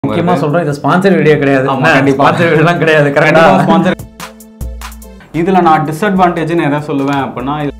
முக்கியமா சொல்றோம் இது ஸ்பான்சர் வீடியோ கிடையாது ஆமா, கண்டிப்பா. ஸ்பான்சர் வீடியோலாம் கிடையாது கண்டிப்பா கரெக்டா ஸ்பான்சர் இதுல நான் டிஸ்அட்வான்டேஜ்னு எதை சொல்லுவேன் அப்படின்னா இது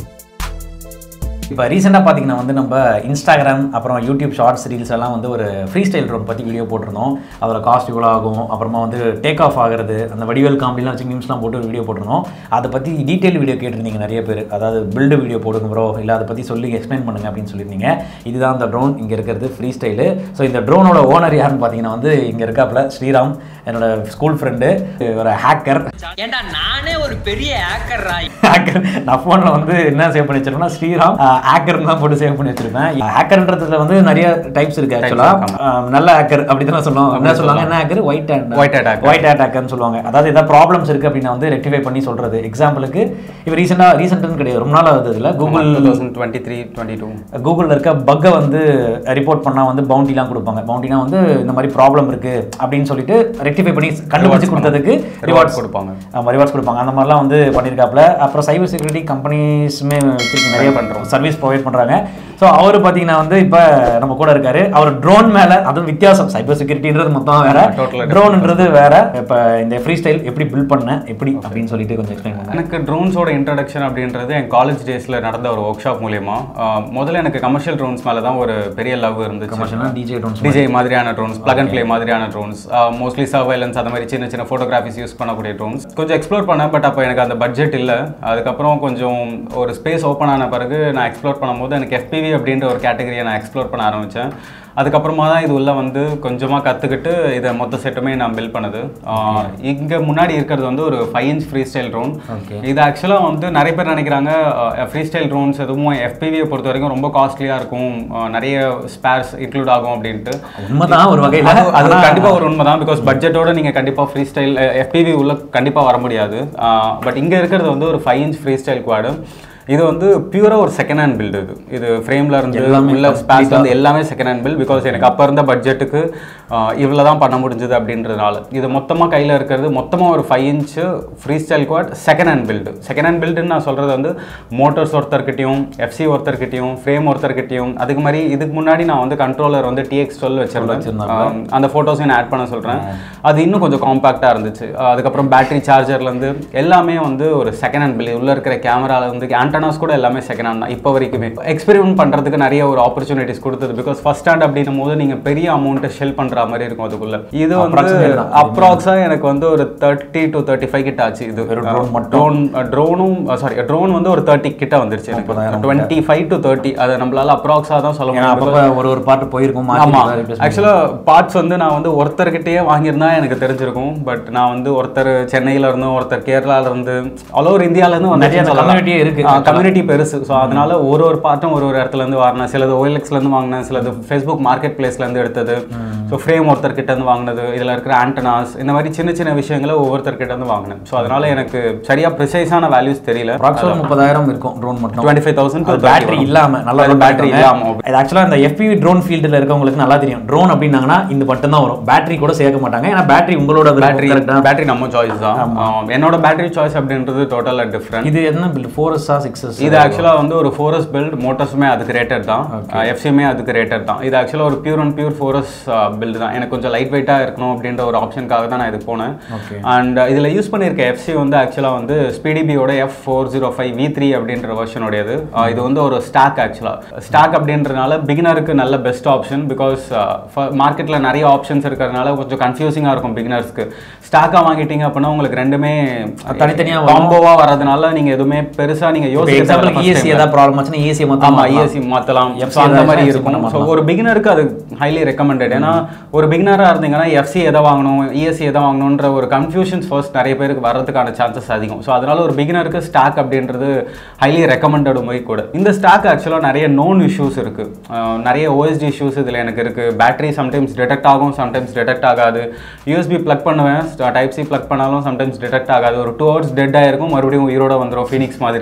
இப்போ ரீசெண்டாக பார்த்தீங்கன்னா வந்து நம்ம இன்ஸ்டாகிராம் அப்புறம் யூடியூப் ஷார்ட்ஸ் ரீல்ஸ் எல்லாம் வந்து ஒரு ஃப்ரீ ஸ்டைல் ட்ரோன் பற்றி வீடியோ போட்டிருந்தோம் அதோட காஸ்ட் இவ்வளோ ஆகும் அப்புறமா வந்து டேக் ஆஃப் ஆகிறது அந்த வடிவேல் காமெடிலாம் வச்சு மீம்ஸ்லாம் போட்டு ஒரு வீடியோ போட்டிருந்தோம் அதை பற்றி டீட்டெயில் வீடியோ கேட்டிருந்தீங்க நிறைய பேர் அதாவது பில்டு வீடியோ போடுங்க ப்ரோ இல்லை அதை பற்றி சொல்லி எக்ஸ்பிளைன் பண்ணுங்க அப்படின்னு சொல்லியிருந்தீங்க இதுதான் அந்த ட்ரோன் இங்கே இருக்கிறது ஃப்ரீ ஸ்டைலு ஸோ இந்த ட்ரோனோட ஓனர் யாருன்னு பார்த்தீங்கன்னா வந்து இங்கே இருக்காப்புல ஸ்ரீராம் என்னோட ஸ்கூல் ஃப்ரெண்டு ஒரு ஹேக்கர் ஏண்டா நானே ஒரு பெரிய ஹேக்கர் ராய் ஹேக்கர் நான் ஃபோனில் வந்து என்ன சேவ் பண்ணி வச்சிருக்கேன்னா ஸ்ரீராம் ஹேக்கர் தான் போட்டு சேவ் பண்ணி வச்சிருப்பேன் ஹேக்கர்ன்றதுல வந்து நிறைய டைப்ஸ் இருக்கு ஆக்சுவலாக நல்ல ஹேக்கர் அப்படி தான் சொல்லுவோம் என்ன சொல்லுவாங்க என்ன hacker white hand White hat hacker. White hat ஹேக்கர்னு சொல்லுவாங்க அதாவது ஏதாவது ப்ராப்ளம்ஸ் இருக்கு அப்படின்னா வந்து ரெக்டிஃபை பண்ணி சொல்றது எக்ஸாம்பிளுக்கு இப்போ ரீசெண்டாக ரீசெண்ட்னு கிடையாது ரொம்ப நாள் ஆகுது இதில் Google two thousand twenty three twenty two கூகுளில் இருக்க பக்கை வந்து ரிப்போர்ட் பண்ணால் வந்து பவுண்டிலாம் கொடுப்பாங்க பவுண்டினா வந்து இந்த மாதிரி ப்ராப்ளம் இருக்கு அப்படின்னு சொல்லிட்டு ரெக்டிஃபை பண்ணி கண்டுபிடிச்சு கொடுத்ததுக்கு ரிவார்ட்ஸ் ரிவார்ட்ஸ் கொடுப்பாங்க ஆமாம் ரிவார்ட்ஸ் கொடுப்பாங்க அந்த மாதிரிலாம் வந்து பண்ணியிருக்காப்புல அப்புறம் சைபர் செக்யூரிட்டி கம்பெனிஸுமே வச்சிருக்கு நிறைய பண்ணுறோம் சர்வீஸ் ப்ரொவைட் பண்ணுறாங்க ஸோ அவர் பார்த்தீங்கன்னா வந்து இப்போ நம்ம கூட இருக்காரு அவர் ட்ரோன் மேலே அதுவும் வித்தியாசம் சைபர் செக்யூரிட்டின்றது மொத்தம் வேற ஆமா, totally different. ட்ரோன்ன்றது வேற இப்போ இந்த ஃப்ரீ ஸ்டைல் எப்படி பில்ட் பண்ண எப்படி அப்படின்னு சொல்லிட்டு கொஞ்சம் எக்ஸ்பிளைன் பண்ணுங்க எனக்கு ட்ரோன்ஸோட இன்ட்ரடக்ஷன் அப்படின்றது என் காலேஜ் டேஸில் நடந்த ஒரு ஒர்க் ஷாப் மூலியமா ஆஹ், முதல்ல எனக்கு கமர்ஷியல் ட்ரோன்ஸ் மேலே தான் ஒரு பெரிய லவ் இருந்துச்சு கமர்ஷியலாக டிஜே ட்ரோன்ஸ் டிஜே மாதிரியான ட்ரோன்ஸ் பிளக் அண்ட் ப்ளே மாதிரியான ட்ரோன்ஸ் மோஸ்ட்லி சர்வைலன்ஸ் அந்த மாதிரி சின்ன சின்ன ஃபோட்டோகிராஃபிஸ் யூஸ் பண்ணக்கூடிய ட்ரோன்ஸ் கொஞ்சம் எக்ஸ்ப்ளோர் பண்ணேன் பட் அப்போ எனக்கு அந்த பட்ஜெட் இல்லை அதுக்கப்புறம் கொஞ்சம் ஒரு ஸ்பேஸ் ஓப்பன் ஆன பிறகு நான் எக்ஸ்ப்ளோர் பண்ணும்போது எனக்கு FPV அப்படின்ற ஒரு கேட்டகரியை நான் எக்ஸ்ப்ளோர் பண்ண ஆரம்பித்தேன் அதுக்கப்புறமா தான் இது உள்ள வந்து கொஞ்சமாக கற்றுக்கிட்டு இதை மொத்த செட்டுமே நான் பில்ட் பண்ணது இங்கே முன்னாடி இருக்கிறது வந்து ஒரு five inch freestyle drone Okay. இது ஆக்சுவலாக வந்து நிறைய பேர் நினைக்கிறாங்க ஃப்ரீ ஸ்டைல் ட்ரோன்ஸ் எதுவும் எஃபிவியை பொறுத்த வரைக்கும் ரொம்ப காஸ்ட்லியாக இருக்கும் அஹ், நிறைய ஸ்பேர்ஸ் இன்க்ளூட் ஆகும் அப்படின்ட்டு உண்மைதான் ஒரு வகையில் அது அது கண்டிப்பா ஒரு உண்மை தான் பிகாஸ் பட்ஜெட்டோட நீங்க கண்டிப்பா ஃப்ரீ ஸ்டைல் எஃபிவி உள்ள கண்டிப்பா வர முடியாது பட் இங்க இருக்கிறது வந்து ஒரு five inch freestyle quad இது வந்து பியூரா ஒரு செகண்ட் ஹேண்ட் பில்டு இது இது ஃப்ரேம்ல இருந்து எல்லாமே உள்ள ஸ்பேஸ் வந்து எல்லாமே செகண்ட் ஹேண்ட் பில் பிகாஸ் எனக்கு அப்போ இருந்த பட்ஜெட்டுக்கு இவ்வளோ தான் பண்ண முடிஞ்சது அப்படின்றதுனால இது மொத்தமாக கையில் இருக்கிறது மொத்தமாக ஒரு five inch freestyle quad second hand build second hand பில்டுன்னு நான் சொல்கிறது வந்து மோட்டர்ஸ் ஒருத்தர்கிட்டயும் எஃப்சி ஒருத்தர்கிட்டயும் ஃப்ரேம் ஒருத்தர்கிட்டயும் அதுக்கு மாதிரி இதுக்கு முன்னாடி நான் வந்து கண்ட்ரோலர் வந்து டிஎக்ஸ் டுவெல் வச்சிருந்தேன் வச்சிருந்தாங்க. ஆம், அந்த ஃபோட்டோஸையும் நான் ஆட் பண்ண சொல்கிறேன் அது இன்னும் கொஞ்சம் காம்பேக்டாக இருந்துச்சு அஹ் அதுக்கப்புறம் பேட்டரி சார்ஜர்லேருந்து எல்லாமே வந்து ஒரு செகண்ட் ஹேண்ட் பில் உள்ளே இருக்கிற கேமரால வந்து ஆண்டனாஸ் கூட எல்லாமே செகண்ட் ஹேண்ட் தான் இப்போ வரைக்குமே எக்ஸ்பெரிமெண்ட் பண்ணுறதுக்கு நிறைய ஒரு ஆப்பர்ச்சுனிட்டிஸ் கொடுத்தது பிகாஸ் ஃபர்ஸ்ட் ஹேண்ட் அப்படின்னும் போது நீங்கள் பெரிய அமௌண்ட்டை ஷெல் பண்ணுற மாதிரி இருக்கும் அதுக்குள்ள இது வந்து Approximate தான். அப்ராக்ஸாக எனக்கு வந்து ஒரு தேர்ட்டி டு தேர்ட்டி ஃபைவ் கிட்ட ஆச்சு இது வெறும் drone மட்டும். ட்ரோன் ட்ரோனும் சாரி ட்ரோன் வந்து ஒரு தேர்ட்டி கிட்ட வந்துருச்சு எனக்கு முப்பதாயிரம் டுவெண்ட்டி ஃபைவ் டு தேர்ட்டி அதை நம்மளால அப்ராக்ஸாக தான் சொல்ல ஏன்னா முடியும் அப்பப்போ ஒரு ஒரு பாட்டு போயிருக்கும் ஆமா மாற்றி ஆக்சுவலாக பார்ட்ஸ் வந்து நான் வந்து ஒருத்தர்கிட்டயே வாங்கியிருந்தா எனக்கு தெரிஞ்சிருக்கும் பட் நான் வந்து ஒருத்தர் சென்னையில இருந்தும் ஒருத்தர் கேரளால இருந்து ஆல் ஓவர் இந்தியால இருந்து நிறைய அந்த community இருக்கு. கம்யூனிட்டி பெருசு ஸோ அதனால ஒரு ஒரு பார்ட்டும் ஒரு ஒரு இடத்துல இருந்து வாங்கினேன் சிலது OLX ல இருந்து வாங்கினேன் சிலது ஃபேஸ்புக் மார்க்கெட் பிளேஸ்ல இருந்து எடுத்தது ஸோ ஃப்ரேம் ஒருத்தர் கிட்ட இருந்து வாங்கினது இதுல இருக்கிற ஆண்டனாஸ் இந்த மாதிரி சின்ன சின்ன விஷயங்களை ஒவ்வொருத்தர் கிட்ட இருந்து வாங்கினேன் ஸோ அதனால எனக்கு சரியா ப்ரிசைஸான வேல்யூஸ் தெரியல அப்ராக்சிமேட் முப்பதாயிரம் இருக்கும் ட்ரோன் மட்டும் டுவெண்ட்டி ஃபைவ் தௌசண்ட் பேட்டரி இல்லாம நல்லா பேட்டரி பேட்டரி இல்லாம இல்லாம இது ஆக்சுவலா இந்த FPV ட்ரோன் ஃபீல்டில் இருக்கவங்களுக்கு நல்லா தெரியும் ட்ரோன் அப்படின்னாங்கன்னா இந்த மட்டும் தான் வரும் பேட்டரி கூட சேர்க்க மாட்டாங்க ஏன்னா பேட்டரி உங்களோட பேட்டரி பேட்டரி பேட்டரி நம்ம சாய்ஸ் தான் ஆம், என்னோட பேட்டரி சாய்ஸ் அப்படின்றது டோட்டலாக டிஃப்ரெண்ட் இது என்ன பில்ட் ஃபோர் எஸ்ஸா சிக்ஸ் எஸ் இது ஆக்சுவலாக வந்து ஒரு ஃபோரஸ் பில்ட் மோட்டர்ஸுமே அதுக்கு ரேட்டட் தான் எஃப்சியுமே அதுக்கு ரேட்டட் தான் இது ஆக்சுவலாக ஒரு pure and pure four S build தான் எனக்கு கொஞ்சம் லைட் வெயிட்டாக இருக்கணும் அப்படின்ற ஒரு ஆப்ஷனுக்காக தான் நான் இதுக்கு போனேன் Okay. அண்ட் இதில் யூஸ் பண்ணியிருக்க எஃப்சி வந்து ஆக்சுவலாக வந்து ஸ்பீடிபியோட F four zero five V three அப்படின்ற வெர்ஷனுடையது இது வந்து ஒரு ஸ்டாக் ஆக்சுவலாக ஸ்டாக் அப்படின்றனால பிகினருக்கு நல்ல பெஸ்ட் ஆப்ஷன் பிகாஸ் மார்க்கெட்டில் நிறைய ஆப்ஷன்ஸ் இருக்கிறதுனால கொஞ்சம் கன்ஃபியூசிங்காக இருக்கும் பிகினர்ஸ்க்கு ஸ்டாக்காக வாங்கிட்டீங்க அப்படின்னா உங்களுக்கு ரெண்டுமே தனித்தனியா வரும். காம்போவாக வரதுனால நீங்கள் எதுவுமே பெருசாக நீங்கள் யோசிக்க எக்ஸாம்பிள் தேவையில்ல first இஎஸ்சி time. ஏதாவது ப்ராப்ளம் ஆச்சுன்னா இஎஸ்சி ஆமா மொத்தம் இஎஸ்சி மாத்தலாம் FC So, அந்த ஏதாவது மாதிரி fancy இருக்கும் பண்ண ஸோ ஒரு பிகினருக்கு அது ஹைலி ரெக்கமெண்டட் ஏன்னா ஒரு பிகினரா இருந்தீங்கன்னா எஃப்சி எதை வாங்கணும் இஎஸ்சி எதை வாங்கணுன்ற ஒரு கன்ஃபியூஷன்ஸ் ஃபர்ஸ்ட் நிறைய பேருக்கு வர்றதுக்கான சான்சஸ் அதிகம் ஸோ அதனால ஒரு பிகினருக்கு ஸ்டாக் அப்படின்றது ஹைலி ரெக்கமெண்டட் மாதிரி கூட இந்த ஸ்டாக் ஆக்சுவலாக நிறைய நோன் இஷ்யூஸ் இருக்கு அஹ் நிறைய ஓஎஸ்டி இஷ்யூஸ் இதில் எனக்கு இருக்கு பேட்டரி சம்டைம்ஸ் டிடெக்ட் ஆகும் சம்டைம்ஸ் டிடெக்ட் ஆகாது யூஎஸ்பி ப்ளக் பண்ணுவேன் டைப் சி ப்ளக் பண்ணாலும் சம்டைம்ஸ் டிடெக்ட் ஆகாது ஒரு டூ ஹவர்ஸ் டெட் ஆயிருக்கும் மறுபடியும் உயிரோட வந்துடும் ஃபீனிக்ஸ் மாதிரி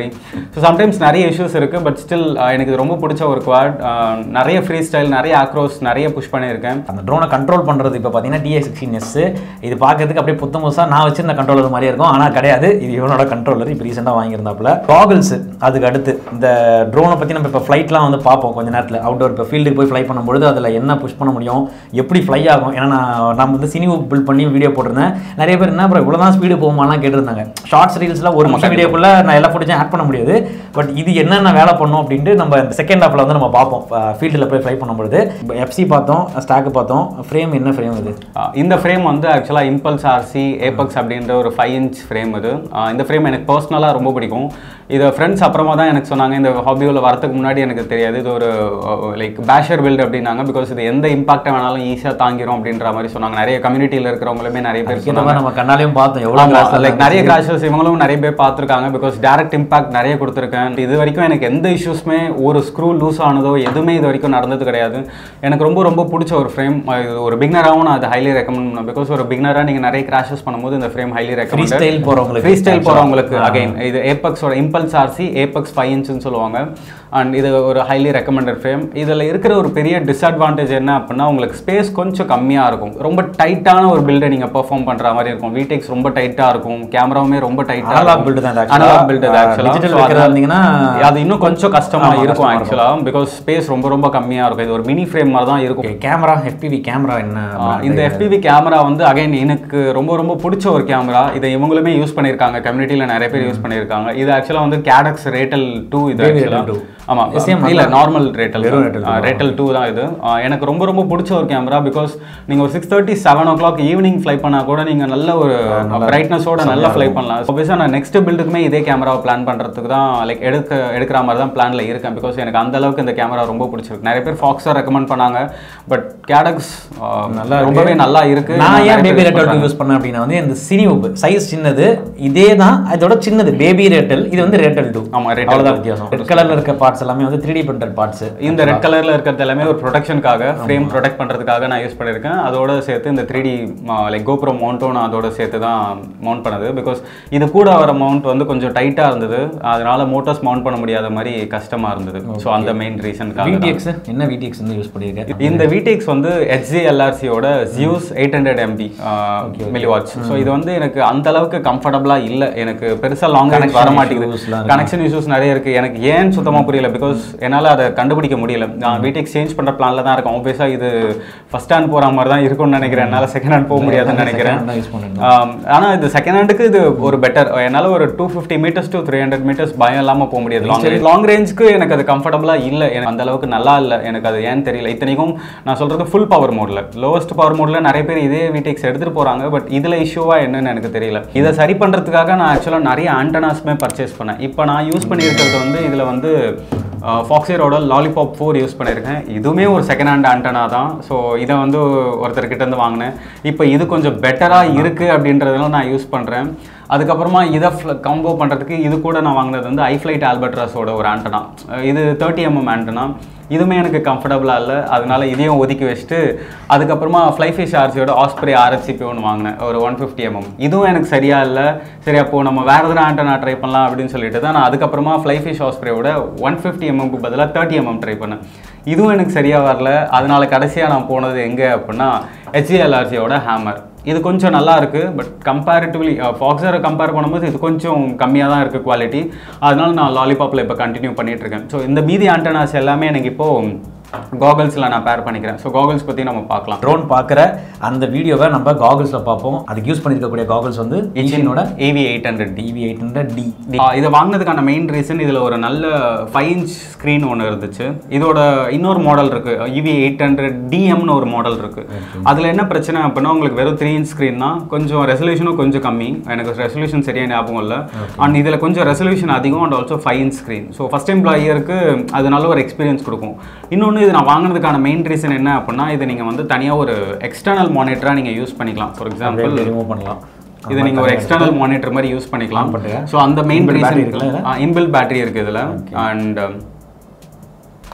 ஸோ சம்டைம்ஸ் நிறைய இஷ்யூஸ் இருக்குது பட் ஸ்டில் எனக்கு இது ரொம்ப பிடிச்ச ஒரு குவாட் நிறைய ஃப்ரீ ஸ்டைல் நிறைய ஆக்ரோஸ் நிறைய புஷ் பண்ணியிருக்கேன் அந்த ட்ரோனை கண்ட்ரோல் பண்ணுறது இப்போ பார்த்தீங்கன்னா டிஐ சிக்ஸ்டீன் எஸ் இது பார்க்கறதுக்கு அப்படியே புத்தம் புதுசாக நான் வச்சிருந்த கண்ட்ரோலர் மாதிரியே இருக்கும் ஆனால் கிடையாது இது இவனோட கண்ட்ரோலர் இப்போ ரீசெண்டாக வாங்கியிருந்தாப்புல காகல்ஸ் அதுக்கு அடுத்து இந்த ட்ரோனை பற்றி நம்ம இப்போ ஃப்ளைட்லாம் வந்து பார்ப்போம் கொஞ்ச நேரத்தில் அவுட்டோர் இப்போ ஃபீல்டுக்கு போய் ஃப்ளை பண்ணும்பொழுது அதில் என்ன புஷ் பண்ண முடியும் எப்படி ஃப்ளை ஆகும் ஏன்னா நான் நம்ம வந்து சினிமா பில்ட் பண்ணி வீடியோ போட்டிருந்தேன் நிறைய பேர் என்ன அப்புறம் இவ்வளோ தான் ஸ்பீடு போகுமாலாம் கேட்டிருந்தாங்க ஷார்ட்ஸ் ரீல்ஸில் ஒரு நிமிஷம் வீடியோக்குள்ளே நான் எல்லா ஃபுட்டேஜும் ஆட் பண்ண முடியாது பட் இது என்னென்ன வேலை பண்ணும் அப்படின்ட்டு நம்ம இந்த செகண்ட் ஹாஃபில் வந்து நம்ம பார்ப்போம் ஃபீல்டில் போய் ஃப்ளை பண்ணும்பொழுது எஃப்சி பார்த்தோம் ஸ்டாக்கு பார்த்தோம் ஃப்ரேம் என்ன ஃப்ரேம் இது ஆஹ் இந்த ஃப்ரேம் வந்து ஆக்சுவலாக இம்பல்ஸ் ஆர்சி ஏபக்ஸ் அப்படின்ற ஒரு ஃபைவ் இன்ச் ஃப்ரேம் இது ஆஹ் இந்த ஃப்ரேம் எனக்கு பர்சனலாக ரொம்ப பிடிக்கும் இதை ஃப்ரெண்ட்ஸ் அப்புறமா தான் எனக்கு சொன்னாங்க இந்த ஹாபியோவில் வரதுக்கு முன்னாடி எனக்கு தெரியாது இது ஒரு லைக் பேஷர் பில்ட் அப்படின்னாங்க பிகாஸ் இது எந்த இம்பாக்டை வேணாலும் ஈஸியாக தாங்கிரும் அப்படின்ற மாதிரி சொன்னாங்க நிறைய கம்யூனிட்டியில் இருக்கிறவங்களுமே நிறைய பேர் இந்த சொன்னாங்க மாதிரி நம்ம கண்ணாலையும் பார்த்தோம் எவ்வளோ லைக் நிறைய கிராஷஸ் இவங்களும் நிறைய பேர் பார்த்துருக்காங்க பிகாஸ் டேரக்ட் இம்பாக்ட் நிறைய கொடுத்துருக்கேன் இது வரைக்கும் எனக்கு எந்த இஷ்யூஸுமே ஒரு ஸ்க்ரூ லூஸ் ஆனதோ எதுவுமே இது வரைக்கும் நடந்தது கிடையாது எனக்கு ரொம்ப ரொம்ப பிடிச்ச ஒரு ஃப்ரேம் இது ஒரு பிக்னராகவும் நான் அதை ஹைலி ரெக்கமெண்ட் பண்ணுவேன் பிகாஸ் ஒரு பிக்னராக நீங்கள் நிறைய கிராஷஸ் பண்ணும்போது இந்த ஃப்ரேம் ஹைலி ரெக்கமெண்ட் ஸ்டைல் போகிறவங்களுக்கு ஃப்ரீ ஸ்டைல் போகிறவங்களுக்கு அகைன் இது ஏபக்ஸோட இம்பல்ஸ் ஆர்சி ஏபக்ஸ் ஃபைவ் இன்ச்சுன்னு சொல்லுவாங்க அண்ட் இது ஒரு ஹைலி ரெக்கமெண்டட் ஃப்ரேம் இதில் இருக்கிற ஒரு பெரிய டிஸ்அட்வான்டேஜ் என்ன அப்படின்னா உங்களுக்கு ஸ்பேஸ் கொஞ்சம் கம்மியாக இருக்கும் ரொம்ப டைட்டான ஒரு பில்டை நீங்கள் பெர்ஃபார்ம் பண்ணுற மாதிரி இருக்கும் விடெக்ஸ் ரொம்ப டைட்டாக இருக்கும் கேமராவுமே ரொம்ப டைட்டாக அனலாக் பில்டு தான் அனலாக் பில்ட் அது டிஜிட்டல் ஆக்சுவலாக வைக்கிறதா இருந்தீங்கன்னா அது இன்னும் கொஞ்சம் கஷ்டமா ஆமா, இருக்கும் கஷ்டமா ஆக்சுவலாக பிகாஸ் ஸ்பேஸ் ரொம்ப ரொம்ப கம்மியாக இருக்கும் இது ஒரு மினி ஃப்ரேம் மாதிரி தான் இருக்கும் கேமரா எஃபிவி கேமரா என்ன ஆஹ் இந்த FPV கேமரா வந்து அகைன் எனக்கு ரொம்ப ரொம்ப பிடிச்ச ஒரு கேமரா இதை இவங்களுமே யூஸ் பண்ணியிருக்காங்க கம்யூனிட்டியில் நிறைய பேர் யூஸ் பண்ணியிருக்காங்க இது ஆக்சுவலாக வந்து கேடக்ஸ் ரேட்டல் டூ இது Baby ஆக்சுவலாக Ratel 2. ஆமாம் Same இல்லை அதான். நார்மல் ரேட்டல் வெறும் Ratel two. ரேட்டல் டூ தான் இது ஆஹ் எனக்கு ரொம்ப ரொம்ப பிடிச்ச ஒரு கேமரா பிகாஸ் நீங்கள் ஒரு six thirty seven o'clock evening fly பண்ணால் கூட நீங்கள் நல்ல ஒரு பிரைட்னஸோட நல்லா ஃப்ளை பண்ணலாம் ஆப்வியஸாக நான் நெக்ஸ்ட் பில்டுக்குமே இதே கேமராவை பிளான் பண்ணுறதுக்கு தான் லைக் எடுக்க எடுக்கிற மாதிரி தான் பிளானில் இருக்கேன் பிகாஸ் எனக்கு அந்த அளவுக்கு இந்த கேமரா ரொம்ப பிடிச்சிருக்கு நிறைய பேர் ஃபாக்ஸாக ரெக்கமெண்ட் பண்ணாங்க பட் கேடக்ஸ் நல்லா ரொம்பவே நல்லா இருக்கு நான் ஏன் நிறைய பேபி பேர் use ரேட்டல் பண்றாங்க. யூஸ் பண்ணேன் அப்படின்னா வந்து இந்த சினியூப் சைஸ் சின்னது இதே தான் இதோட சின்னது பேபி ரேட்டல் இது வந்து ரேட்டல் டூ ஆமா, Ratel அவ்வளோதான் 2. வித்தியாசம் ரெட் கலர்ல இருக்க பார்ட்ஸ் எல்லாமே வந்து த்ரீ டி பிரிண்டட் பார்ட்ஸ் இந்த ரெட் கலர்ல இருக்கிறது எல்லாமே ஒரு ப்ரொடெக்ஷனுக்காக ஃப்ரேம் ப்ரொடெக்ட் பண்றதுக்காக நான் யூஸ் பண்ணியிருக்கேன் அதோட சேர்த்து இந்த த்ரீ டி லைக் கோப்ரோ மவுண்ட்டும் நான் அதோட சேர்த்து தான் மவுண்ட் பண்ணது பிகாஸ் இது கூட வர மவுண்ட் வந்து கொஞ்சம் டைட்டா இருந்தது அதனால மோட்டர்ஸ் மவுண்ட் பண்ண முடியாத மாதிரி கஷ்டமா இருந்தது ஸோ அந்த மெயின் ரீசனுக்காக விடிஎக்ஸ் என்ன விடிஎக்ஸ் வந்து யூஸ் பண்ணியிருக்கேன் இந்த விடிஎக்ஸ் வந்து ஹெச்ஜி எல்ஆர்சியோட Zeus eight hundred MB milliwatts so இது வந்து எனக்கு அந்த அளவுக்கு கம்ஃபர்டபுளா இல்லை எனக்கு பெருசா லாங் ரேஞ்ச் வர Connection மாட்டேங்குது issuesலாம் இருக்கு. கனெக்ஷன் இஷ்யூஸ் நிறைய இருக்கு எனக்கு ஏன் சுத்தமா புரியல பிகாஸ் என்னால அதை கண்டுபிடிக்க முடியல நான் விடிஎக்ஸ் சேஞ்ச் பண்ற பிளான்ல தான் இருக்கேன் ஆப்வியஸா இது ஃபர்ஸ்ட் ஹேண்ட் போற மாதிரி தான் இருக்கும்னு நினைக்கிறேன் என்னால செகண்ட் ஹேண்ட் போக முடியாதுன்னு நினைக்கிறேன் தான் யூஸ் பண்ணிருந்தோம் ஆம், ஆனா இது செகண்ட் ஹேண்டுக்கு இது ஒரு பெட்டர் என்னால ஒரு two fifty metres to three hundred metres பயம் இல்லாம போக முடியாது லாங் ரேஞ்ச் லாங் ரேஞ்சுக்கு எனக்கு அது கம்ஃபர்டபுளா இல்ல எனக்கு அந்த அளவுக்கு நல்லா இல்ல எனக்கு அது ஏன்னு தெரியல இத்தனைக்கும் நான் சொல்றது ஃபுல் பவர் மோட்ல லோவஸ்ட் பவர் மோட்ல நிறைய பேர் இதே விடெக்ஸ் எடுத்துட்டு போறாங்க பட் இதுல இஷ்யூவா என்னன்னு எனக்கு தெரியல இதை சரி பண்றதுக்காக நான் ஆக்சுவலா நிறைய ஆண்டனாஸ்மே பர்ச்சேஸ் பண்ணேன் இப்போ நான் யூஸ் பண்ணியிருக்கிறது வந்து இதுல வந்து ஃபாக்ஸியரோட லாலிபாப் ஃபோர் யூஸ் பண்ணியிருக்கேன் இதுவுமே ஒரு செகண்ட் ஹேண்ட் ஆண்டனா தான் ஸோ இதை வந்து ஒருத்தர்கிட்ட இருந்து வாங்கினேன் இப்போ இது கொஞ்சம் பெட்டராக இருக்குது அப்படின்றதுலாம் நான் யூஸ் பண்ணுறேன் அதுக்கப்புறமா இதை காம்போ பண்ணுறதுக்கு இது கூட நான் வாங்கினது வந்து ஐஃப்ளைட் ஆல்பட்ராஸோட ஒரு ஆண்டனா இது தேர்ட்டி எம்எம் ஆண்டனா இதுவுமே எனக்கு கம்ஃபர்டபுளாக இல்லை அதனால இதையும் ஒதுக்கி வச்சுட்டு அதுக்கப்புறமா ஃப்ளைஃபிஷ் ஆர்சியோட ஆஸ்பிரே ஆர்எச்சிபி ஒன்று வாங்கினேன் ஒரு ஒன் ஃபிஃப்டி எம்எம் இதுவும் எனக்கு சரியா இல்லை சரி அப்போ நம்ம வேற எதனா ஆண்டனா ட்ரை பண்ணலாம் அப்படின்னு சொல்லிட்டு தான் நான் அதுக்கப்புறமா ஃப்ளைஃபிஷ் ஆஸ்பிரேயோட ஒன் ஃபிஃப்டி எம்எம்க்கு பதிலாக தேர்ட்டி எம்எம் ட்ரை பண்ணேன் இதுவும் எனக்கு சரியா வரல அதனால கடைசியாக நான் போனது எங்கே அப்படின்னா ஹெச்இஎல்ஆர்சியோட ஹேமர் இது கொஞ்சம் நல்லா இருக்கு பட் கம்பேரிட்டிவ்லி ஃபாக்ஸரை கம்பேர் பண்ணும்போது இது கொஞ்சம் கம்மியாக தான் இருக்குது குவாலிட்டி அதனால நான் லாலிபாப்பில் இப்போ கண்டினியூ பண்ணிட்டு இருக்கேன் ஸோ இந்த மீதி ஆண்டனாஸ் எல்லாமே எனக்கு இப்போ காகல்ஸில் நான் பேர் பண்ணிக்கிறேன் ஸோ காகல்ஸ் பற்றி நம்ம பார்க்கலாம் ட்ரோன் பார்க்குற அந்த வீடியோவை நம்ம காகுல்ஸில் பார்ப்போம் அதுக்கு யூஸ் பண்ணியிருக்கக்கூடிய காகுல்ஸ் வந்து இச்சினோட EV eight hundred D DV eight hundred D இதை வாங்கினதுக்கான மெயின் ரீசன் இதில் ஒரு நல்ல ஃபைவ் இன்ச் ஸ்க்ரீன் ஒன்று இருந்துச்சு இதோட இன்னொரு மாடல் இருக்கு இவி எயிட் ஹண்ட்ரட் டிஎம்னு ஒரு மாடல் இருக்கு அதில் என்ன பிரச்சனை அப்படின்னா உங்களுக்கு வெறும் த்ரீ இன்ச் ஸ்க்ரீன் தான் கொஞ்சம் ரெசல்யூஷனும் கொஞ்சம் கம்மி எனக்கு ரெசல்யூஷன் சரியாக ஞாபகம் இல்லை அண்ட் இதில் கொஞ்சம் ரெசல்யூஷன் அதிகம் and also five inch screen so first time பிளாயருக்கு அது நல்ல ஒரு எக்ஸ்பீரியன்ஸ் கொடுக்கும் இன்னொன்று இது நான் வாங்கினதுக்கான மெயின் ரீசன் என்ன அப்படின்னா இது நீங்கள் வந்து தனியாக ஒரு எக்ஸ்டர்னல் மானிட்டராக நீங்கள் யூஸ் பண்ணிக்கலாம் ஃபார் எக்ஸாம்பிள் ரிமூவ் பண்ணலாம் இதை நீங்க ஒரு எக்ஸ்டர்னல் மானிட்டர் மாதிரி யூஸ் பண்ணிக்கலாம் பண்ணுங்க. ஸோ அந்த மெயின் Inbuilt battery ரீசன் இருக்குல்ல இதுல? இன்பில் பேட்டரி இருக்கு இதுல அண்ட்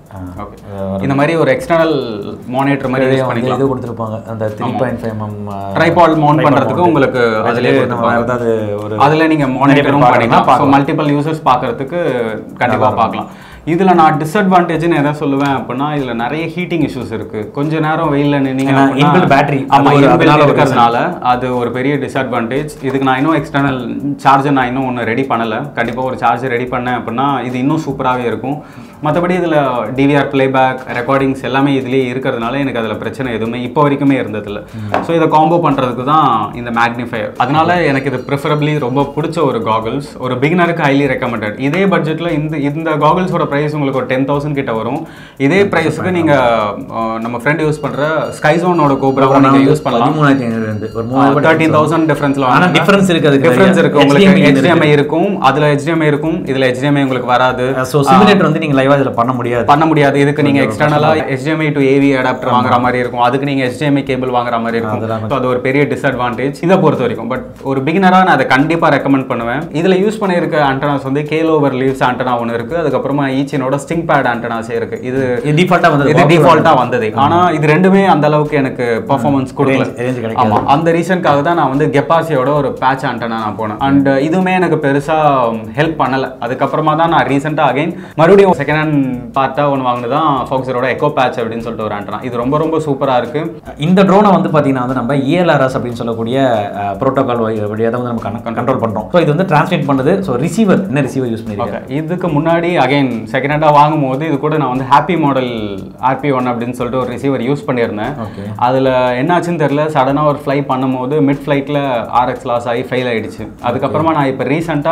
ஓகே இந்த மாதிரி ஒரு எக்ஸ்டர்னல் மானிட்டர் மாதிரி யூஸ் வந்து பண்ணிக்கலாம் இது கொடுத்துருப்பாங்க அந்த three point five M tripod mount பண்றதுக்கு உங்களுக்கு அதிலே கொடுத்துருப்பாங்க ஏதாவது ஒரு அதுல நீங்க மானிட்டரும் பண்ணிக்கலாம் ஸோ மல்டிபிள் யூசர்ஸ் பார்க்கறதுக்கு கண்டிப்பா பார்க்கலாம் இதுல நான் டிஸ்அட்வான்டேஜ்னு எதை சொல்லுவேன் அப்படின்னா இதுல நிறைய ஹீட்டிங் இஷ்யூஸ் இருக்கு கொஞ்ச நேரம் வெயில்ல நின்னீங்க ஏன்னா அப்படின்னா- inbuilt battery, ஆமா அது ஒரு- inbuilt அதனால ஒரு இருக்கிறதுனால அது ஒரு பெரிய டிஸ்அட்வான்டேஜ் இதுக்கு நான் இன்னும் எக்ஸ்டர்னல் சார்ஜர் நான் இன்னும் ஒன்று ரெடி பண்ணல கண்டிப்பா ஒரு சார்ஜர் ரெடி பண்ணேன் அப்படின்னா இது இன்னும் சூப்பராகவே இருக்கும் மற்றபடி இதுல டிவிஆர் பிளேபேக் ரெக்கார்டிங்ஸ் எல்லாமே இதுலயே இருக்கிறதுனால எனக்கு அதுல பிரச்சனை எதுவுமே இப்போ வரைக்குமே இருந்ததில்ல ஸோ இதை காம்போ பண்றதுக்கு தான் இந்த மேக்னிஃபையர் அதனால எனக்கு இது ப்ரிஃபரபிளி ரொம்ப பிடிச்ச ஒரு காகல்ஸ் ஒரு பிகினருக்கு ஹைலி ரெக்கமெண்டட் இதே பட்ஜெட்ல இந்த இந்த காகல்ஸோட பிரைஸ் உங்களுக்கு ஒரு டென் தௌசண்ட் கிட்ட வரும் இதே பிரைஸ்க்கு நீங்க அஹ், நம்ம ஃப்ரெண்ட் யூஸ் பண்ற ஸ்கைசோனோட கோபுரம் நீங்க யூஸ் பண்ணலாம் பதிமூணாயிரத்தி ஐநூறு இருந்து ஒரு மூவாயிரம் தேர்ட்டீன் தௌசண்ட் டிஃபரன்ஸ்ல ஆனா difference இருக்கு அதுக்கு டிஃபரன்ஸ் நிறைய. இருக்கு உங்களுக்கு HDMI இருக்கு. HDMI இருக்கும் அதுல HDMI இருக்கும் இதுல HDMI உங்களுக்கு வராது ஸோ சிமுலேட்டர் வந்து நீங்க லைவா இதுல பண்ண முடியாது பண்ண முடியாது இதுக்கு நீங்க எக்ஸ்டர்னலா HDMI டு AV அடாப்டர் வாங்குற மாதிரி இருக்கும் அதுக்கு நீங்க HDMI கேபிள் வாங்குற மாதிரி இருக்கும் அதெல்லாம் So அது ஒரு பெரிய டிஸ்அட்வான்டேஜ் இதை பொறுத்த வரைக்கும் பட் ஒரு பிகினரா நான் அதை கண்டிப்பா ரெக்கமெண்ட் பண்ணுவேன் இதுல யூஸ் பண்ணியிருக்க ஆண்டனாஸ் வந்து கேல் ஓவர் லீவ்ஸ் ஆண்டனா ஒன்று இருக்கு அதுக்கப்புறமா ஈச்சினோட ஸ்டிங் பேட் ஆண்டனாஸே இருக்கு இது இது டிஃபால்ட்டா வந்து இது டிஃபால்ட்டா வந்தது ஆனா இது ரெண்டுமே அந்த அளவுக்கு எனக்கு பெர்ஃபார்மன்ஸ் கொடுக்கல Range- range கிடைக்காது. ஆமா அந்த ரீசனுக்காக தான் நான் வந்து கெப்பாசியோட ஒரு பேட்ச் ஆண்டனா நான் போனேன் அண்ட் இதுவுமே எனக்கு பெருசா ஹெல்ப் பண்ணல அதுக்கப்புறமா தான் நான் ரீசெண்டா அகைன் மறுபடியும் செகண்ட் ஹேண்ட் பார்ட்டா ஒன்று வாங்கினதான் ஃபோக்ஸரோட எக்கோ பேட்ச் அப்படின்னு சொல்லிட்டு ஒரு ஆண்டனா இது ரொம்ப ரொம்ப சூப்பரா இருக்கு இந்த ட்ரோனை வந்து பார்த்தீங்கன்னா வந்து நம்ம இஎல்ஆர்எஸ் அப்படின்னு சொல்லக்கூடிய ப்ரோட்டோகால் வழியாக தான் வந்து நம்ம கண்ட்ரோல் பண்ணுறோம் ஸோ இது வந்து டிரான்ஸ்லேட் பண்ணுது ஸோ ரிசீவர் என்ன ரிசீவர் யூஸ் பண்ணிருக்கேன் ஓகே இதுக்கு முன்னாடி அகைன் செகண்ட் ஹேண்டாக வாங்கும்போது இது கூட நான் வந்து ஹாப்பி மாடல் ஆர்பி ஒன் அப்படின்னு சொல்லிட்டு ஒரு ரிசீவர் யூஸ் பண்ணியிருந்தேன் ஓகே அதில் என்னாச்சுன்னு தெரியல சடனாக ஒரு ஃப்ளை பண்ணும்போது மிட் ஃப்ளைட்டில் ஆர்எக்ஸ் லாஸ் ஆகி ஃபெயில் ஆயிடுச்சு அதுக்கப்புறமா நான் இப்போ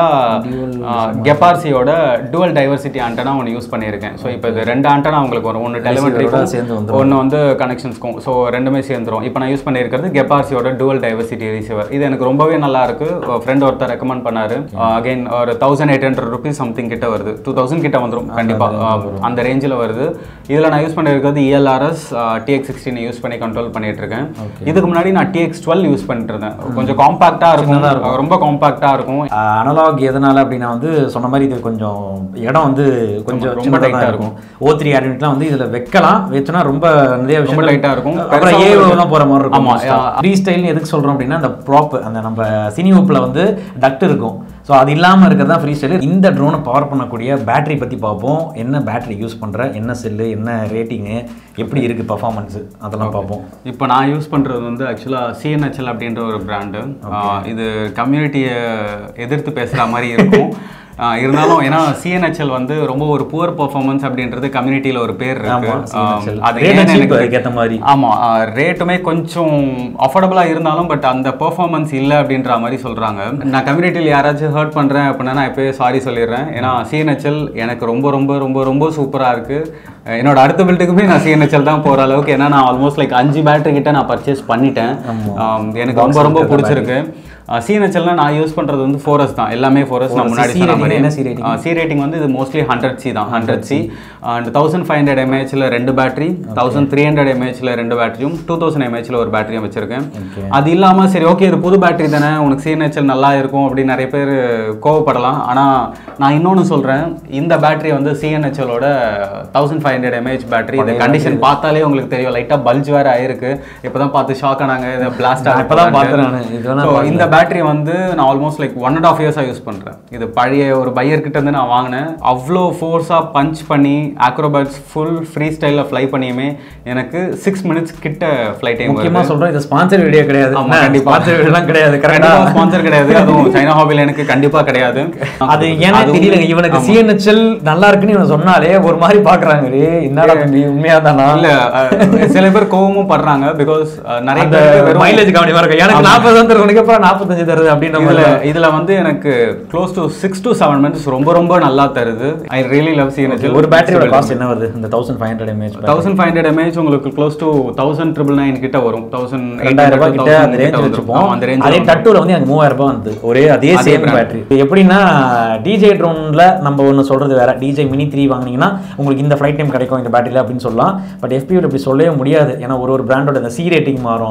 ரீசெண்டாக கெப்பார்சியோட டுவல் டைவர்சிட்டி ஆண்டனா ஒன்று யூஸ் பண்ணியிருக்கேன் ஸோ இப்போ இது ரெண்டு ஆண்டனா உங்களுக்கு வரும் ஒன்று சேர்ந்து டெலிமெட்ரிக்கும் வந்துரும். ஒன்று வந்து கனெக்ஷன்ஸ்க்கும் ஸோ ரெண்டுமே சேர்ந்துரும் இப்போ நான் யூஸ் பண்ணியிருக்கிறது கெப்பார்சியோட டுவல் டைவர்சிட்டி ரிசீவர் இது எனக்கு ரொம்பவே நல்லா இருக்கு ஃப்ரெண்ட் ஒருத்தர் ரெக்கமெண்ட் பண்ணாரு அகைன் ஒரு thousand eight hundred rupees something கிட்ட வருது டூ தௌசண்ட் கிட்ட வந்துரும் கண்டிப்பா அஹ், அந்த ரேஞ்சில் வருது இதில் நான் யூஸ் பண்ணியிருக்கிறது இஎல்ஆர்எஸ் டிஎக்ஸ் சிக்ஸ்டீன் யூஸ் பண்ணி கண்ட்ரோல் பண்ணிட்டு இருக்கேன் இதுக்கு முன்னாடி நான் டிஎக்ஸ் டுவெல் யூஸ் பண்ணிட்டு இருந்தேன் கொஞ்சம் காம்பாக்டாக இருக்கும் ரொம்ப காம்பாக்டாக இருக்கும் அனலாக் எதனால அப்படின்னா வந்து சொன்ன மாதிரி இது கொஞ்சம் இடம் வந்து கொஞ்சம் ரொம்ப ரொம்ப tight ஆ டைட்டாக இருக்கும் ஓ த்ரீ ஆர்டினட்லாம் வந்து இதில் வைக்கலாம் வச்சோன்னா ரொம்ப நிறைய ரொம்ப விஷயம் tight ஆ இருக்கும். அப்புறம் பெருசா ஏ ஒரு- தான் போகிற மாதிரி இருக்கும் ஆமா, ஃப்ரீ ஸ்டைல்னு எதுக்கு சொல்கிறோம் அப்படின்னா அந்த ப்ராப் அந்த நம்ம சினி ஊப்பில் வந்து டக்ட் இருக்கும் ஸோ அது இல்லாமல் இருக்கிறது தான் ஃப்ரீ ஸ்டைல் இந்த ட்ரோனை பவர் பண்ணக்கூடிய பேட்டரி பற்றி பார்ப்போம் என்ன பேட்டரி யூஸ் பண்ணுற என்ன செல்லு என்ன ரேட்டிங்கு எப்படி இருக்குது பர்ஃபார்மன்ஸு அதெல்லாம் பார்ப்போம் இப்போ நான் யூஸ் பண்ணுறது வந்து ஆக்சுவலாக சிஎன்ஹெச்எல் அப்படின்ற ஒரு பிராண்டு இது கம்யூனிட்டியை எதிர்த்து பேசுகிற மாதிரி இருக்கும் ஆஹ் இருந்தாலும் ஏன்னா சிஎன்ஹெச்எல் வந்து ரொம்ப ஒரு புவர் பர்ஃபார்மன்ஸ் அப்படின்றது கம்யூனிட்டியில் ஒரு பேர் இருக்கு ஆமா, CNHL. ஆஹ் அது Rate ஏன்னு cheap எனக்கு அதுக்கேத்த மாதிரி. ஆமா ரேட்டுமே கொஞ்சம் அஃபோர்டபுளாக இருந்தாலும் பட் அந்த பெர்ஃபார்மன்ஸ் இல்லை அப்படின்ற மாதிரி சொல்றாங்க நான் கம்யூனிட்டியில் யாராச்சும் ஹர்ட் பண்றேன் அப்படின்னா நான் எப்பயே சாரி சொல்லிடுறேன் ஏன்னா சிஎன்ஹெச்எல் எனக்கு ரொம்ப ரொம்ப ரொம்ப ரொம்ப சூப்பரா இருக்கு அஹ் என்னோட அடுத்த பில்ட்டுக்குமே நான் சிஎன்ஹெச்எல் தான் போற அளவுக்கு ஏன்னா நான் ஆல்மோஸ்ட் லைக் அஞ்சு பேட்டரி கிட்ட நான் பர்ச்சேஸ் பண்ணிட்டேன் ஆம், எனக்கு ரொம்ப ரொம்ப பிடிச்சிருக்கு சிஎன்ஹெச்எல்னா நான் யூஸ் பண்றது வந்து ஃபோரஸ் தான் எல்லாமே ஃபோரஸ் நான் 4S. முன்னாடி C சொன்ன rating மாதிரி என்ன C rating? சி ரேட்டிங் வந்து இது மோஸ்ட்லி ஹண்ட்ரட் சி தான் hundred C and thousand five hundred எம்ஏஹெச்சில் ரெண்டு பேட்டரி தௌசண்ட் த்ரீ ஹண்ட்ரட் எம்ஏஹெச்சில் ரெண்டு பேட்டரியும் டூ தௌசண்ட் எம்ஏஹெச்சில் ஒரு பேட்டரியும் வச்சிருக்கேன் அது இல்லாமல் சரி ஓகே இது புது பேட்டரி தானே உனக்கு சிஎன்ஹெச்எல் நல்லா இருக்கும் அப்படின்னு நிறைய பேர் கோவப்படலாம் ஆனால் நான் இன்னொன்று சொல்கிறேன் இந்த பேட்டரி வந்து சிஎன்ஹெச்எலோட thousand five hundred mAh battery இந்த கண்டிஷன் பார்த்தாலே உங்களுக்கு தெரியும் லைட்டாக பல்ஜ் வேறு ஆயிருக்கு இப்போ தான் பார்த்து ஷாக் ஆனாங்க இதை பிளாஸ்ட் நான் இப்பதான் பார்த்தேன் நானு. இது வேணா ஸோ இந்த பேட்டரி வந்து நான் almost like one and half இயர்ஸாக யூஸ் பண்ணுறேன் இது பழைய ஒரு பையர் கிட்ட இருந்து நான் வாங்கினேன் அவ்வளோ ஃபோர்ஸாக பஞ்ச் பண்ணி ஆக்ரோபேட்ஸ் ஃபுல் ஃப்ரீ ஸ்டைலில் ஃப்ளை பண்ணியுமே எனக்கு சிக்ஸ் மினிட்ஸ் கிட்ட ஃப்ளை டைம் முக்கியமா சொல்றேன் இது ஸ்பான்சர் வீடியோ கிடையாது ஆமா, கண்டிப்பா. ஸ்பான்சர் வீடியோலாம் கிடையாது கரெக்டா கண்டிப்பாக ஸ்பான்சர் கிடையாது அதுவும் சைனா ஹாபியில் எனக்கு கண்டிப்பாக கிடையாது அது ஏன்னா அதுவும் தெரியல இவனுக்கு ஆமா. சிஎன்ஹெச்எல் நல்லா இருக்குன்னு இவன் சொன்னாலே ஒரு மாதிரி பாக்குறாங்க டேய் என்னடா தம்பி உண்மையா தானா இல்ல அஹ், சில பேர் கோவமும் படுறாங்க பிகாஸ் நிறைய அந்த பேர் வெறும் மைலேஜ் கவனிமா இருக்கு எனக்கு நாற்பது தான் தருது உனக்கு அப்புறம் நாற்பத்தஞ்சு தருது அப்படின்ற இதுல மாதிரி இதுல வந்து எனக்கு close to six to seven minutes ரொம்ப ரொம்ப நல்லா தருது ஐ ரியலி லவ் சிஎன்ஹெச்எல் ஒரு பேட்டரியோட காஸ்ட் என்ன வருது இந்த thousand five hundred mAh thousand five hundred mAh உங்களுக்கு close to thousand triple nine கிட்ட வரும் தௌசண்ட் ரெண்டாயிரம் ரூபாய் கிட்ட அந்த ரேஞ்ச் வச்சுப்போம் அந்த அதே ரேஞ்ச் டட்டூல வந்து எனக்கு மூவாயிரம் ரூபாய் வந்து ஒரே அதே அதே சேம் brand. பேட்டரி எப்படின்னா டிஜே ட்ரோன்ல நம்ம ஒன்று சொல்றது வேற டிஜே மினி த்ரீ வாங்குனீங்கன்னா உங்களுக்கு இந்த ஃப்ளைட் டைம் கிடைக்கும் இந்த பேட்டரியில் அப்படின்னு சொல்லலாம் பட் எஃபியூல இப்படி சொல்லவே முடியாது ஏன்னா ஒரு ஒரு பிராண்டோட இந்த சி ரேட்டிங் மாறும்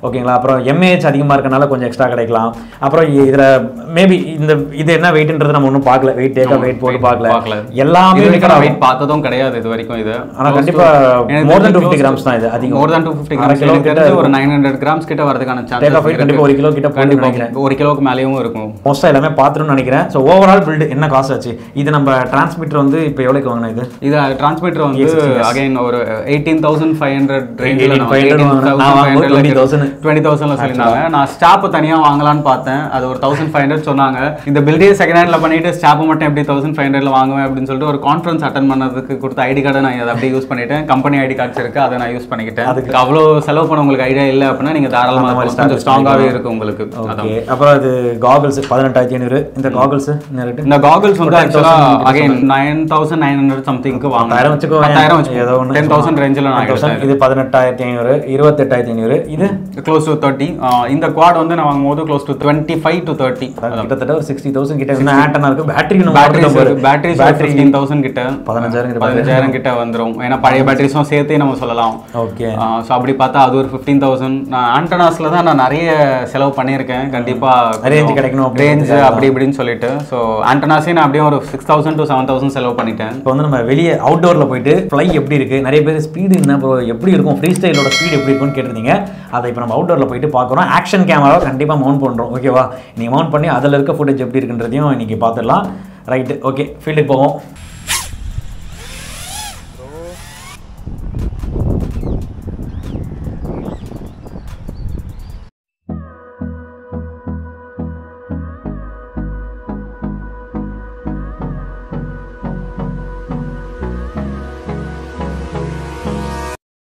ஓகேங்களா அப்புறம் எம்ஏஹெச் அதிகமாக இருக்கனால கொஞ்சம் எக்ஸ்ட்ரா கிடைக்கலாம் அப்புறம் இதில் மேபி இந்த இது என்ன வெயிட்ன்றது நம்ம ஒன்றும் பார்க்கல வெயிட் டேக்கா வெயிட் போட்டு பார்க்கல. பார்க்கல எல்லாமே இது வரைக்கும் record நான் ஆகும். weight பார்த்ததும் கிடையாது இது வரைக்கும் இது ஆனா கண்டிப்பா more than 250 grams தான் இது அதிகம். மோர் than 250 அரை கிராம்ஸ் கிலோ எனக்கு கிட்ட தெரிஞ்சு ஒரு இருக்கும். 900 கிராம்ஸ் கிட்ட வரதுக்கான சான்ஸ் Take off weight கண்டிப்பா ஒரு கிலோ கிட்ட போகும்னு நினைக்கிறேன். ஒரு கிலோவுக்கு மேலேயும் இருக்கும் மோஸ்ட்டாக எல்லாமே பார்த்துருன்னு நினைக்கிறேன் ஸோ ஓவரால் பில்டு என்ன காசு ஆச்சு இது நம்ம டிரான்ஸ்மிட்டர் வந்து இப்போ எவ்வளோக்கு வாங்கினா இது இது டிரான்ஸ்மிட்டர் வந்து Yes. அகைன் ஒரு எயிட்டீன் தௌசண்ட் ஃபைவ் ஹண்ட்ரட் 18,500 வாங்கினேன். நான் வாங்கும்போது 20,000. டுவெண்ட்டி தௌசண்ட்ல சொல்லியிருந்தாங்க நான் ஸ்டாப் தனியா வாங்கலாம்னு பார்த்தேன் அது ஒரு தௌசண்ட் ஃபைவ் ஹண்ட்ரட் சொன்னாங்க இந்த பில்டே செகண்ட் ஹேண்ட்ல பண்ணிட்டு ஸ்டாப் மட்டும் எப்படி தௌசண்ட் ஃபைவ் ஹண்ட்ரட்ல வாங்குவேன் அப்படின்னு சொல்லிட்டு ஒரு கான்ஃபரன்ஸ் அட்டன் பண்ணதுக்கு கொடுத்த ஐடி கார்டை நான் அதை அப்படியே யூஸ் பண்ணிட்டேன் கம்பெனி ஐடி கார்ட்ஸ் இருக்கு அதை நான் யூஸ் பண்ணிக்கிட்டேன் அதுக்கு அவ்வளோ செலவு பண்ண உங்களுக்கு ஐடியா இல்லை அப்படின்னா நீங்க தாராளமாக அந்த மாதிரி இருக்கலாம். கொஞ்சம் start ஸ்ட்ராங்காகவே இருக்கு உங்களுக்கு அதான் ஓகே அப்புறம் இது காகல்ஸ் பதினெட்டாயிரத்தி ஐநூறு இந்த காகல்ஸ் என்ன ரேட்டு இந்த காகல்ஸ் வந்து ஒரு ஆக்சுவலா 10,000 கிட்ட again nine thousand nine hundred சம்திங்க்கு வாங்க பத்தாயிரம் வச்சுக்கோ பத்தாயிரம் வச்சுக்கோ ஏதோ ஒன்று டென் தௌசண்ட் ரேஞ்சில் நான் எடுத்தேன் இது பதினெட்டாயிரத்தி ஐநூறு இருபத்தெட்டாயிரத்தி ஐநூறு இது க்ளோஸ் டு தேர்ட்டி இந்த குவாட் வந்து நான் வாங்கும்போது close to twenty five to thirty கிட்டத்தட்ட ஒரு சிக்ஸ்டி தௌசண்ட் கிட்ட இன்னும் ஆண்டனா இருக்கு battery batteries batteries battery fifteen thousand கிட்ட பதினஞ்சாயிரம் கிட்ட பதினஞ்சாயிரம் கிட்ட வந்துரும் ஏன்னா பழைய பேட்டரிஸும் சேர்த்தே நம்ம சொல்லலாம் ஓகே ஸோ அப்படி பார்த்தா அது ஒரு ஃபிஃப்டீன் தௌசண்ட் நான் ஆண்டனாஸ்ல தான் நான் நிறைய செலவு பண்ணியிருக்கேன் கண்டிப்பா Range கிடைக்கணும் ரேஞ்ச் அப்படின்றதுக்காக அப்படி இப்படின்னு சொல்லிட்டு ஸோ ஆண்டனாஸே நான் அப்படியே ஒரு six thousand to seven thousand செலவு பண்ணிட்டேன் இப்போ வந்து நம்ம வெளியே அவுட்டோரில் போயிட்டு ஃப்ளை எப்படி இருக்கு நிறைய பேர் ஸ்பீடு என்ன ப்ரோ எப்படி இருக்கும் ஃப்ரீ ஸ்டைலோட ஸ்பீடு எப்படி இருக்கும்னு கேட்டிருந்தீங்க அதை இப்போ நம்ம அவுட்டோரில் போயிட்டு பார்க்குறோம் ஆக்ஷன் கேமராவை கண்டிப்பாக மவுண்ட் பண்ணுறோம் ஓகேவா நீங்கள் மவுண்ட் பண்ணி அதில் இருக்க ஃபுட்டேஜ் எப்படி இருக்குன்றதையும் இன்னைக்கு பார்த்துடலாம் ரைட்டு ஓகே ஃபீல்டுக்கு போவோம்